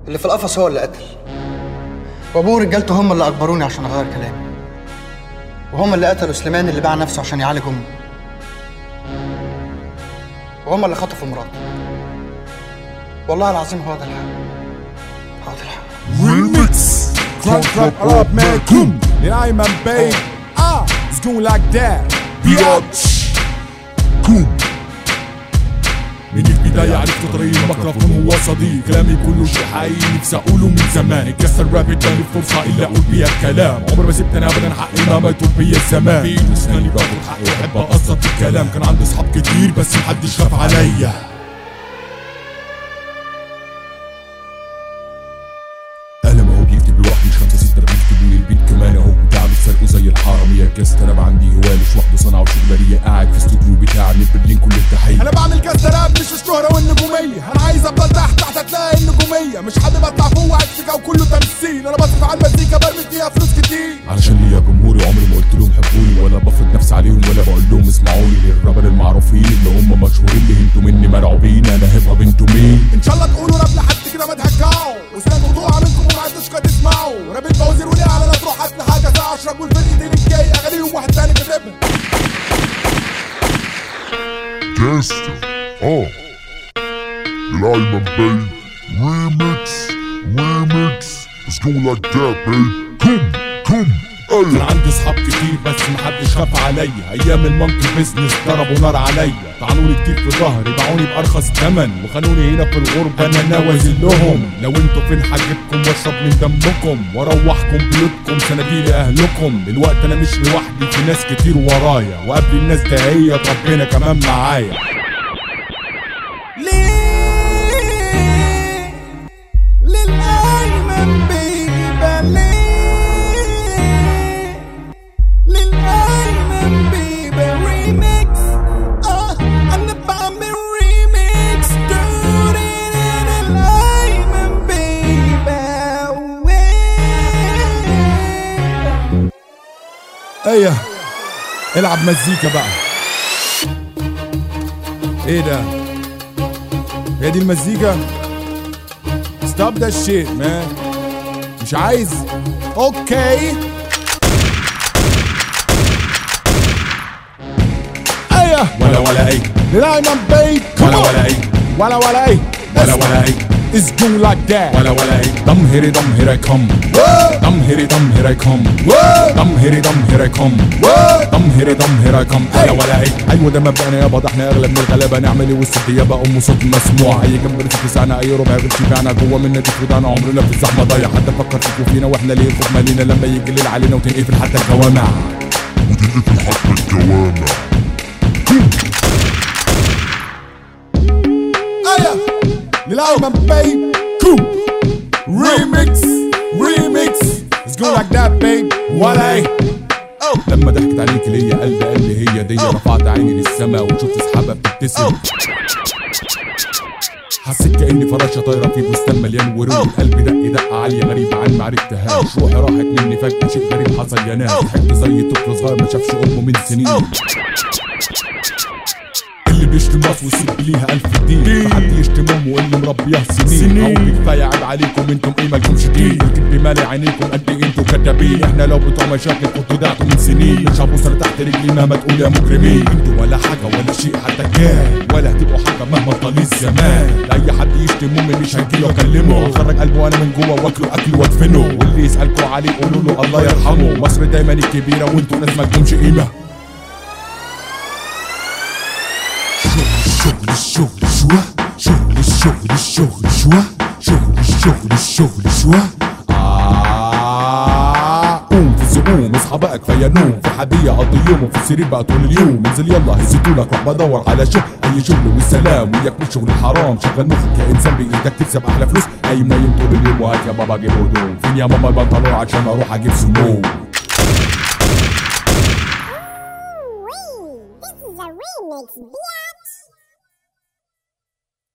اللي في القفص هو اللي قتل وابوه ورجالته هم اللي اجبروني عشان اغير كلامي وهم اللي قتلوا سليمان اللي باع نفسه عشان يعالج امه وهم اللي خطفوا مراته والله العظيم هو ده الحق هو ده الحق Remix Crank crank up man Boom للأيمن بي Ah It's going like that Biatch Boom من البداية عرفت طريق الميكروفون هو صديق كلامي كله شي حقيقي نفسي اقوله من زمان اتكسر راب اداني فرصة الا اقول بيها الكلام عمري ما سبت انا ابدا حقي مهما يطول بيا الزمان بايد واسناني باخد حقي واحب اقصر في الكلام كان عندي اصحاب كتير بس محدش خاف عليا قلم اهو بيكتب لوحده مش خمسة ستة بيكتبوا لي البيت كمان اهو بتعمل سرقه زي الحرامية كاست راب عندي هواية مش واحدة صنعة وشغلانية قاعد في استوديو بتاعي من برلين كل التحية انا بعمل كاست راب مش الشهرة والنجومية انا عايز افضل تحت تحت هتلاقي النجومية مش حابب اطلع فوق وقاعد في وكله تمثيل انا بصرف على المزيكا برمي فيها فلوس كتير علشان ليا جمهوري عمري ما قلت لهم حبوني ولا بفرض نفسي عليهم ولا بقول لهم اسمعوني للرابر المعروفين اللي هم مشهورين اللي انتوا مني مرعوبين انا هيب هوب انتوا مين ان شاء الله تقولوا راب لحد كده ما تهكعوا وسمعتوا تقع منكم وما عدتوش قد تسمعوا راب الفوازير وليه على تروح هات لي حاجه ساعه اشرب والفرق دي الجاي اغانيهم واحد تاني كاتبها Gangster. Oh. Lyman Bay. Remix. Remix. It's going like that, babe. Come, come. كان Hey. عندي صحاب كتير بس محدش خاف عليا ايام المونكي بيزنس ضربوا نار عليا طعنوني كتير في ظهري باعوني بارخص ثمن وخانوني هنا في الغربه انا ناوي لهم لو انتوا فين حاجتكم واشرب من دمكم واروحكم بيوتكم صناديق اهلكم الوقت انا مش لوحدي في ناس كتير ورايا وقبل الناس ده هي ربنا كمان معايا ليه للأيمن بيبقى ليه للأيمن بيبقى ريميكس اه أنا بعمل ريميكس دوري للأيمن بيبقى وين ايه العب مزيكا بقى ايه ده هي دي المزيكا ستوب ده شيت مان مش عايز اوكي ايه ولا ولا ايه للايمن بي ولا ولا ايه ولا ولا ايه ولا ولا ايه It's go like that ولا ولا ايه دم هيري دم هير I come دم هيري دم هير I come دم هيري دم هير I come دم هيري دم هير I come ولا ولا ايه ايوه ده مبدأنا يابا ده احنا اغلى من الغلابه نعمل ايه وسط الديابه ام صوت مسموع اي جنب في ساعنا اي ربع غير شبعنا جوه منا دي خدعنا عمرنا في الزحمه ضايع حد فكر فيك وفينا واحنا ليه الخوف مالينا لما يجي الليل علينا وتنقفل حتى الجوامع وتنقفل حتى الجوامع. ايه للايمن بي كوم ريميكس ريميكس Let's go like that babe ولا ايه لما ضحكت عليك ليا قلبي قال لي هي دي رفعت عيني للسما وشفت سحابه بتبتسم حسيت كاني فراشه طايره في بستان مليان ورود قلبي دق دقه عاليه غريبه عن ما عرفتهاش روحي راحت مني فجاه شيء غريب حصل يا ناس ضحكت زي طفل صغير ما شافش امه من سنين اللي بيشتم راس ويسيب ليها ألف دين فحد يشتم أمه اللي مربياه سنين أو كفاية عيب عليكم انتم ايه مالكمش دين الكذب مالي عينيكم قد ايه انتوا كدابين احنا لو بتوع مشاكل كنتوا دعتوا من سنين مش هبوس انا تحت رجلي مهما تقول يا مجرمين انتوا ولا حاجة ولا شيء حتى كان ولا هتبقوا حاجة مهما طال الزمان لاي حد يشتم امي مش هجيله اكلمه اخرج قلبه وانا من جوه واكله اكل وادفنه واللي يسألكوا عليه قولوا له الله يرحمه مصر دايما الكبيرة وانتوا ناس مالكمش قيمة شغل الشغل شوى شغل الشغل الشغل شوى شغل الشغل الشغل شوى آه قوم في الزقوم اصحى بقى كفايه نوم في حديه قضي يوم في السرير بقى طول اليوم انزل يلا هزيتولك روح بدور على شغل اي شغل والسلام وياك مش شغل حرام شغل مخك كانسان بايدك تكسب احلى فلوس قايم نايم طول اليوم وهات يا بابا جيب هدوم فين يا ماما البنطلون عشان اروح اجيب سموم